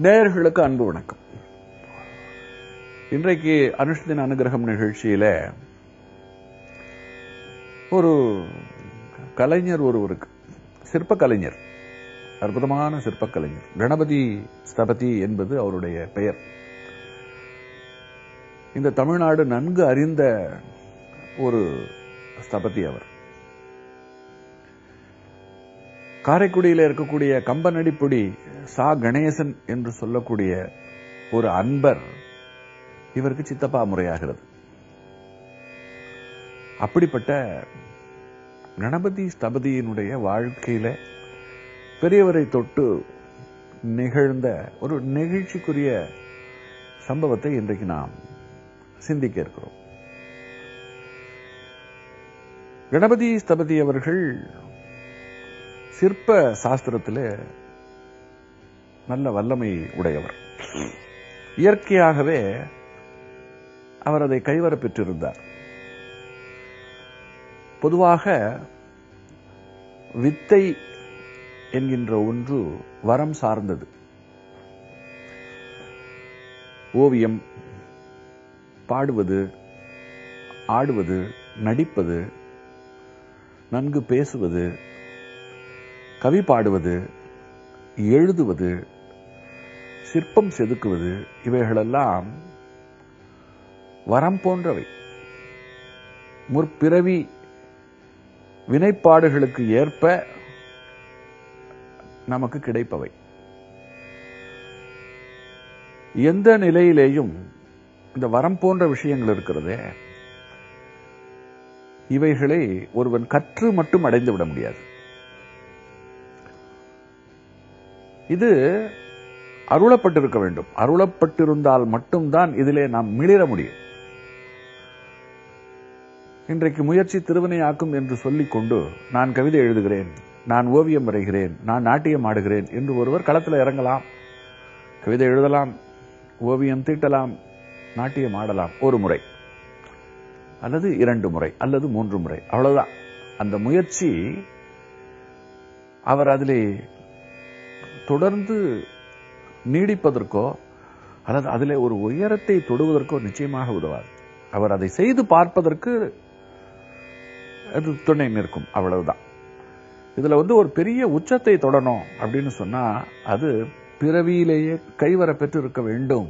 நேயர்களுக்கு அன்பு வணக்கம் இன்றைக்கு அனுஷ்தின அனுகிரகம் நிகழ்ச்சியில ஒரு கலைஞர் ஒருவருக்கு சிற்ப கலைஞர் அற்புதமான சிற்ப கலைஞர் கணபதி ஸ்தபதி என்பது அவருடைய பெயர் இந்த தமிழ்நாடு நன்கு அறிந்த ஒரு ஸ்தபதி அவர் காரைக்குடியில் இருக்கக்கூடிய கம்பனடிப்பொடி சா கணேசன் என்று சொல்லக்கூடிய ஒரு அன்பர் இவருக்கு சித்தப்பா முறையாகிறது அப்படிப்பட்ட கணபதி ஸ்தபதியினுடைய வாழ்க்கையில பெரியவரை தொட்டு நிகழ்ந்த ஒரு நெகிழ்ச்சிக்குரிய சம்பவத்தை இன்றைக்கு நாம் சிந்திக்க இருக்கிறோம் கணபதி ஸ்தபதி அவர்கள் சிற்ப சாஸ்திரத்தில் நல்ல வல்லமை உடையவர் இயற்கையாகவே அவர் அதை கைவர பெற்றிருந்தார் பொதுவாக வித்தை என்கின்ற ஒன்று வரம் சார்ந்தது ஓவியம் பாடுவது ஆடுவது நடிப்பது நன்கு பேசுவது கவி பாடுவது எழுதுவது சிற்பம் செதுக்குவது இவைகளெல்லாம் வரம் போன்றவை முற்பிறவி வினைப்பாடுகளுக்கு ஏற்ப நமக்கு கிடைப்பவை எந்த நிலையிலேயும் இந்த வரம் போன்ற விஷயங்கள் இருக்கிறதே இவைகளை ஒருவன் கற்று மட்டும் அடைந்து விட முடியாது இது அருளப்பட்டிருக்க வேண்டும் அருளப்பட்டிருந்தால் மட்டும்தான் இதிலே நாம் மிளிர முடியும் இன்றைக்கு முயற்சி திருவினையாக்கும் என்று சொல்லிக் கொண்டு நான் கவிதை எழுதுகிறேன் நான் ஓவியம் வரைகிறேன் நான் நாட்டியம் ஆடுகிறேன் என்று ஒருவர் களத்தில் இறங்கலாம் கவிதை எழுதலாம் ஓவியம் தீட்டலாம் நாட்டியம் ஆடலாம் ஒரு முறை அல்லது இரண்டு முறை அல்லது மூன்று முறை அவ்வளவுதான் அந்த முயற்சி அவர் அதிலே தொடர்ந்து நீடிப்பதற்கோ அல்லது அதிலே ஒரு உயரத்தை தொடுவதற்கோ நிச்சயமாக உதவாது அவர் அதை செய்து பார்ப்பதற்கு அது துணை நிற்கும் அவ்வளவுதான் இதுல வந்து ஒரு பெரிய உச்சத்தை தொடணும் அப்படின்னு சொன்னா அது பிறவியிலேயே கைவர பெற்றிருக்க வேண்டும்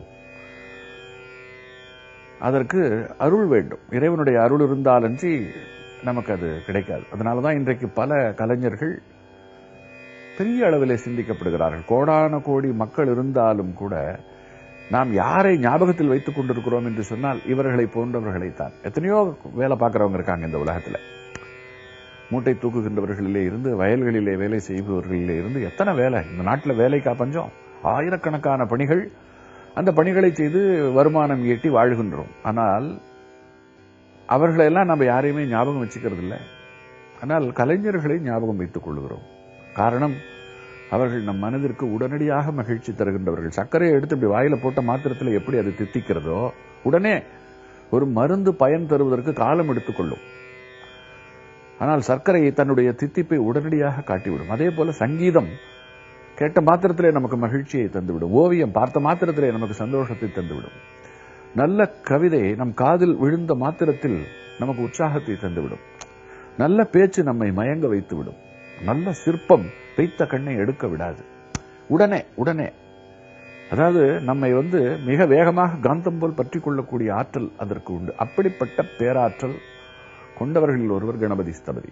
அதற்கு அருள் வேண்டும் இறைவனுடைய அருள் இருந்தாலன்றி நமக்கு அது கிடைக்காது அதனாலதான் இன்றைக்கு பல கலைஞர்கள் பெரிய அளவிலே சிந்திக்கப்படுகிறார்கள் கோடான கோடி மக்கள் இருந்தாலும் கூட நாம் யாரை ஞாபகத்தில் வைத்துக் கொண்டிருக்கிறோம் என்று சொன்னால் இவர்களை போன்றவர்களைத்தான் எத்தனையோ வேலை பார்க்கிறவங்க இருக்காங்க இந்த உலகத்துல மூட்டை தூக்குகின்றவர்களிலே இருந்து வயல்களிலே வேலை செய்பவர்களிலே இருந்து எத்தனை வேலை இந்த நாட்டில் வேலைக்கா பஞ்சம் ஆயிரக்கணக்கான பணிகள் அந்த பணிகளை செய்து வருமானம் ஈட்டி வாழ்கின்றோம் ஆனால் அவர்களெல்லாம் நம்ம யாரையுமே ஞாபகம் வச்சுக்கிறது இல்லை ஆனால் கலைஞர்களை ஞாபகம் வைத்துக் கொள்கிறோம் காரணம் அவர்கள் நம் மனதிற்கு உடனடியாக மகிழ்ச்சி தருகின்றவர்கள் சர்க்கரையை எடுத்து இப்படி வாயில போட்ட மாத்திரத்தில் எப்படி அது தித்திக்கிறதோ உடனே ஒரு மருந்து பயன் தருவதற்கு காலம் எடுத்துக்கொள்ளும் ஆனால் சர்க்கரையை தன்னுடைய தித்திப்பை உடனடியாக காட்டிவிடும் அதே போல சங்கீதம் கேட்ட மாத்திரத்திலே நமக்கு மகிழ்ச்சியை தந்துவிடும் ஓவியம் பார்த்த மாத்திரத்திலே நமக்கு சந்தோஷத்தை தந்துவிடும் நல்ல கவிதை நம் காதில் விழுந்த மாத்திரத்தில் நமக்கு உற்சாகத்தை தந்துவிடும் நல்ல பேச்சு நம்மை மயங்க வைத்துவிடும் நல்ல சிற்பம் பெய்த்த கண்ணை எடுக்க விடாது உடனே உடனே அதாவது நம்மை வந்து மிக வேகமாக காந்தம் போல் பற்றி கொள்ளக்கூடிய ஆற்றல் அதற்கு உண்டு அப்படிப்பட்ட பேராற்றல் கொண்டவர்களில் ஒருவர் கணபதி ஸ்தபதி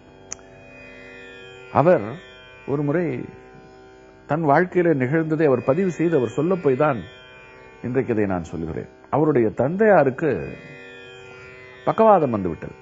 அவர் ஒரு முறை தன் வாழ்க்கையில நிகழ்ந்ததை அவர் பதிவு செய்து அவர் சொல்ல போய் தான் இன்றைக்கு இதை நான் சொல்கிறேன் அவருடைய தந்தையாருக்கு பக்கவாதம் வந்துவிட்டது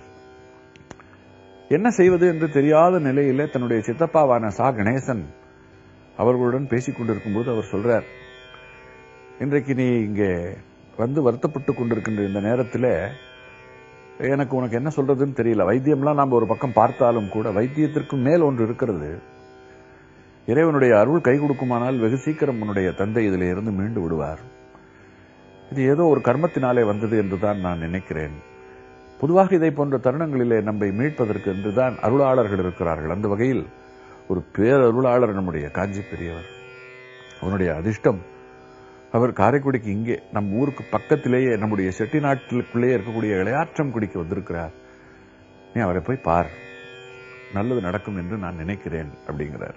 என்ன செய்வது என்று தெரியாத நிலையில தன்னுடைய சித்தப்பாவான சா கணேசன் அவர்களுடன் பேசிக் கொண்டிருக்கும் போது அவர் சொல்றார் இன்றைக்கு நீ இங்கே வந்து வருத்தப்பட்டு கொண்டிருக்கின்ற இந்த நேரத்தில் எனக்கு உனக்கு என்ன சொல்றதுன்னு தெரியல வைத்தியம்லாம் நாம் ஒரு பக்கம் பார்த்தாலும் கூட வைத்தியத்திற்கு மேல் ஒன்று இருக்கிறது இறைவனுடைய அருள் கை கொடுக்குமானால் வெகு சீக்கிரம் உன்னுடைய தந்தை இதில் இருந்து மீண்டு விடுவார் இது ஏதோ ஒரு கர்மத்தினாலே வந்தது என்றுதான் நான் நினைக்கிறேன் பொதுவாக இதை போன்ற தருணங்களிலே நம்மை மீட்பதற்கு என்றுதான் அருளாளர்கள் இருக்கிறார்கள் அந்த வகையில் ஒரு பேரருளாளர் நம்முடைய காஞ்சி பெரியவர் அவனுடைய அதிர்ஷ்டம் அவர் காரைக்குடிக்கு இங்கே நம் ஊருக்கு பக்கத்திலேயே நம்முடைய செட்டிநாட்டிற்குள்ளேயே இருக்கக்கூடிய இளையாற்றம் குடிக்க வந்திருக்கிறார் நீ அவரை போய் பார் நல்லது நடக்கும் என்று நான் நினைக்கிறேன் அப்படிங்கிறார்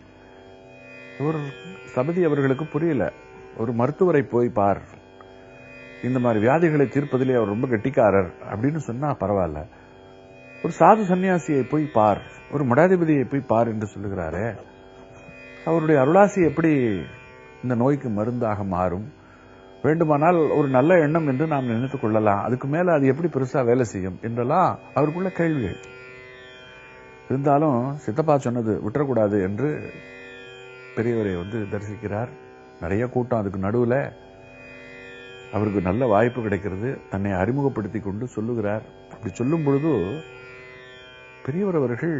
ஒரு சபதி அவர்களுக்கு புரியல ஒரு மருத்துவரை போய் பார் இந்த மாதிரி வியாதிகளை தீர்ப்பதிலே அவர் ரொம்ப கெட்டிக்காரர் அப்படின்னு சொன்னா பரவாயில்ல ஒரு சாது சன்னியாசியை போய் பார் ஒரு மடாதிபதியை போய் பார் என்று சொல்லுகிறாரே அவருடைய அருளாசி எப்படி இந்த நோய்க்கு மருந்தாக மாறும் வேண்டுமானால் ஒரு நல்ல எண்ணம் என்று நாம் நினைத்துக் கொள்ளலாம் அதுக்கு மேல அது எப்படி பெருசா வேலை செய்யும் என்றெல்லாம் அவருக்குள்ள கேள்விகள் இருந்தாலும் சித்தப்பா சொன்னது விட்டுறக்கூடாது என்று பெரியவரை வந்து தரிசிக்கிறார் நிறைய கூட்டம் அதுக்கு நடுவுல அவருக்கு நல்ல வாய்ப்பு கிடைக்கிறது தன்னை அறிமுகப்படுத்தி கொண்டு சொல்லுகிறார் அப்படி சொல்லும் பொழுது பெரியவர் அவர்கள்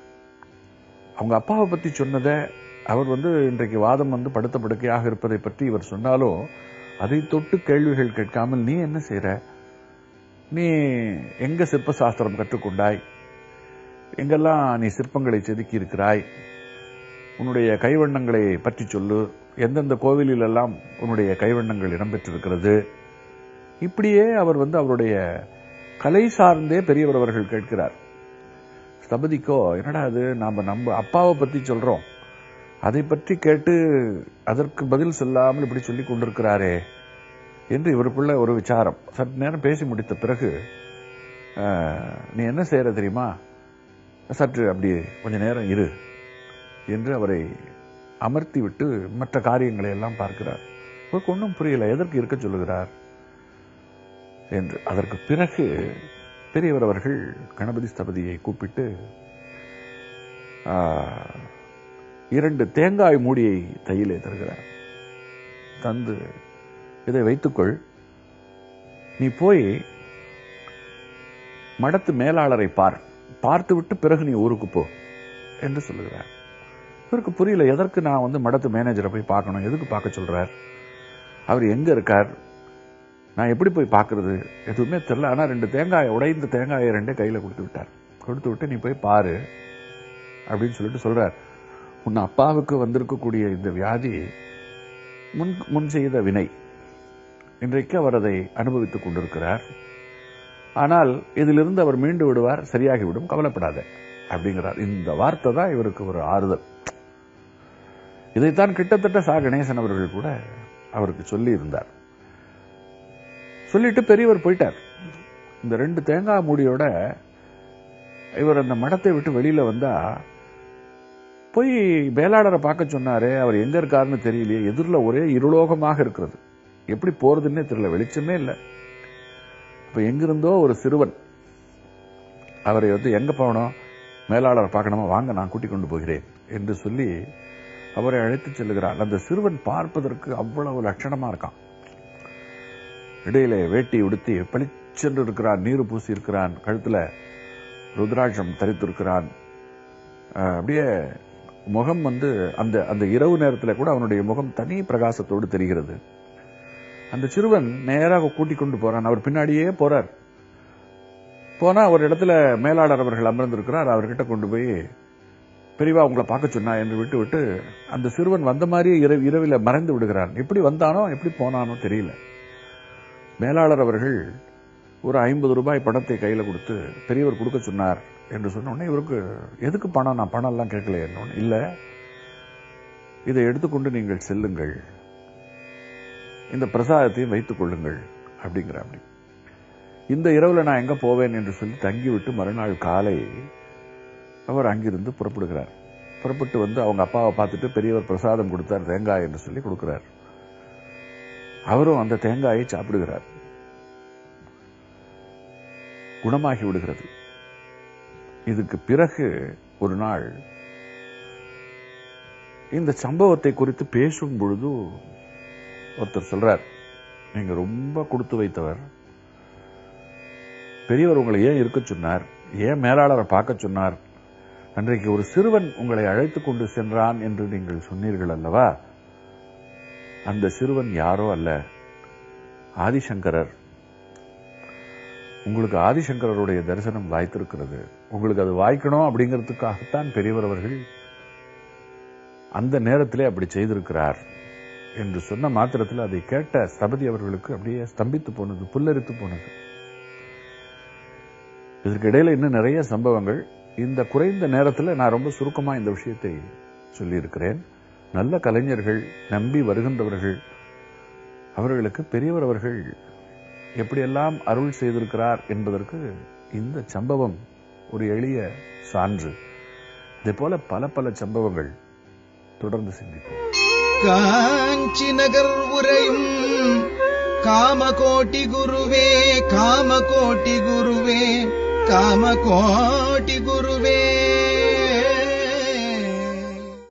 அவங்க அப்பாவை பத்தி சொன்னதை அவர் வந்து இன்றைக்கு வாதம் வந்து படுத்த படுக்கையாக இருப்பதை பற்றி இவர் சொன்னாலும் அதை தொட்டு கேள்விகள் கேட்காமல் நீ என்ன செய்யற நீ எங்க சிற்ப சாஸ்திரம் கற்றுக்கொண்டாய் எங்கெல்லாம் நீ சிற்பங்களை செதுக்கி இருக்கிறாய் உன்னுடைய கைவண்ணங்களை பற்றி சொல்லு எந்தெந்த கோவிலில் எல்லாம் உன்னுடைய கைவண்ணங்கள் இடம்பெற்றிருக்கிறது இப்படியே அவர் வந்து அவருடைய கலை சார்ந்தே பெரியவர் அவர்கள் கேட்கிறார் ஸ்தபதிக்கோ என்னடா அது நாம நம்ம அப்பாவை பத்தி சொல்றோம் அதை பற்றி கேட்டு அதற்கு பதில் சொல்லாமல் இப்படி சொல்லி கொண்டிருக்கிறாரே என்று இவருக்குள்ள ஒரு விசாரம் சற்று நேரம் பேசி முடித்த பிறகு "ஆஹ், நீ என்ன செய்யற தெரியுமா சற்று அப்படி கொஞ்ச நேரம் இரு என்று அவரை அமர்த்தி விட்டு மற்ற காரியங்களை எல்லாம் பார்க்கிறார் அவருக்கு ஒன்றும் புரியல எதற்கு இருக்க சொல்லுகிறார் என்று அதற்கு பிறகு பெரியவர் அவர்கள் கணபதி ஸ்தபதியை கூப்பிட்டு ஆ, இரண்டு தேங்காய் மூடியை கையிலே தருகிறார் தந்து இதை வைத்துக்கொள் நீ போய் மடத்து மேலாளரை பார் பார்த்துவிட்டு பிறகு நீ ஊருக்கு போ என்று சொல்லுகிறார் இவருக்கு புரியல எதற்கு நான் வந்து மடத்து மேனேஜரை போய் பார்க்கணும் எதுக்கு பார்க்க சொல்றார் அவர் எங்க இருக்கார் நான் எப்படி போய் பார்க்கறது எதுவுமே தெரியல ஆனா ரெண்டு தேங்காய் உடைந்த தேங்காயை ரெண்டே கையில கொடுத்து விட்டார் கொடுத்து விட்டு நீ போய் பாரு அப்படின்னு சொல்லிட்டு சொல்றார் உன் அப்பாவுக்கு வந்திருக்கக்கூடிய இந்த வியாதி முன் முன் செய்த வினை இன்றைக்கு அவர் அதை அனுபவித்துக் கொண்டிருக்கிறார் ஆனால் இதிலிருந்து அவர் மீண்டு விடுவார் சரியாகிவிடும் கவலைப்படாத அப்படிங்கிறார் இந்த வார்த்தை தான் இவருக்கு ஒரு ஆறுதல் இதைத்தான் கிட்டத்தட்ட சா கணேசன் அவர்கள் கூட அவருக்கு சொல்லி இருந்தார் சொல்லிட்டு பெரியவர் போயிட்டார் இந்த ரெண்டு தேங்காய் மூடியோட இவர் அந்த மடத்தை விட்டு வெளியில வந்தா போய் மேலாளரை பார்க்க சொன்னாரே அவர் எங்க இருக்காருன்னு தெரியலையே எதிரில் ஒரே இருலோகமாக இருக்கிறது எப்படி போறதுன்னே தெரியல வெளிச்சமே இல்லை இப்ப எங்கிருந்தோ ஒரு சிறுவன் அவரை வந்து எங்க போகணும் மேலாளர் பார்க்கணுமா வாங்க நான் கூட்டிக் கொண்டு போகிறேன் என்று சொல்லி அவரை அழைத்து செல்லுகிறார் அந்த சிறுவன் பார்ப்பதற்கு அவ்வளவு லட்சணமா இருக்கான் இடையில வேட்டி உடுத்தி பளிச்சென்று இருக்கிறான் நீர் பூசி இருக்கிறான் கழுத்துல ருத்ராட்சம் தரித்திருக்கிறான் அஹ், அப்படியே முகம் வந்து அந்த அந்த இரவு நேரத்தில் கூட அவனுடைய முகம் தனி பிரகாசத்தோடு தெரிகிறது அந்த சிறுவன் நேராக கூட்டிக் கொண்டு போறான் அவர் பின்னாடியே போறார் போனா ஒரு இடத்துல மேலாளர் அவர்கள் அமர்ந்திருக்கிறார் அவர்கிட்ட கொண்டு போய் பெரியவா உங்களை பார்க்க சொன்னா என்று விட்டு விட்டு அந்த சிறுவன் வந்த மாதிரியே இரவு இரவில் மறைந்து விடுகிறான் எப்படி வந்தானோ எப்படி போனானோ தெரியல மேலாளர் அவர்கள் ஒரு ஐம்பது ரூபாய் பணத்தை கையில கொடுத்து பெரியவர் கொடுக்க சொன்னார் என்று சொன்ன உடனே இவருக்கு எதுக்கு பணம் நான் பணம் எல்லாம் கேட்கல என்ன இல்ல இதை எடுத்துக்கொண்டு நீங்கள் செல்லுங்கள் இந்த பிரசாதத்தையும் வைத்துக் கொள்ளுங்கள் அப்படிங்கிற அப்படி இந்த இரவுல நான் எங்க போவேன் என்று சொல்லி தங்கிவிட்டு மறுநாள் காலை அவர் அங்கிருந்து புறப்படுகிறார் புறப்பட்டு வந்து அவங்க அப்பாவை பார்த்துட்டு பெரியவர் பிரசாதம் கொடுத்தார் தேங்காய் என்று சொல்லி கொடுக்கிறார் அவரும் அந்த தேங்காயை சாப்பிடுகிறார் குணமாகி விடுகிறது இதுக்கு பிறகு ஒரு நாள் இந்த சம்பவத்தை குறித்து பேசும் பொழுது ஒருத்தர் சொல்றார் நீங்க ரொம்ப கொடுத்து வைத்தவர் பெரியவர் உங்களை ஏன் இருக்க சொன்னார் ஏன் மேலாளரை பார்க்க சொன்னார் அன்றைக்கு ஒரு சிறுவன் உங்களை அழைத்து கொண்டு சென்றான் என்று நீங்கள் சொன்னீர்கள் அல்லவா அந்த சிறுவன் யாரோ அல்ல ஆதிசங்கரர் உங்களுக்கு ஆதிசங்கரருடைய தரிசனம் வாய்த்திருக்கிறது உங்களுக்கு அது வாய்க்கணும் அப்படிங்கிறதுக்காகத்தான் பெரியவர் அவர்கள் அந்த நேரத்திலே அப்படி செய்திருக்கிறார் என்று சொன்ன மாத்திரத்தில் அதை கேட்ட ஸ்தபதி அவர்களுக்கு அப்படியே ஸ்தம்பித்து போனது புல்லரித்து போனது இதற்கு இடையில இன்னும் நிறைய சம்பவங்கள் இந்த குறைந்த நேரத்தில் நான் ரொம்ப சுருக்கமா இந்த விஷயத்தை சொல்லியிருக்கிறேன் நல்ல கலைஞர்கள் நம்பி வருகின்றவர்கள் அவர்களுக்கு பெரியவர் அவர்கள் எப்படியெல்லாம் அருள் செய்திருக்கிறார் என்பதற்கு இந்த சம்பவம் ஒரு எளிய சான்று இதே போல பல பல சம்பவங்கள் தொடர்ந்து சிந்திப்போம் காஞ்சி நகர் உரையும் காமகோட்டி குருவே காமகோட்டி குருவே காமகோட்டி குரு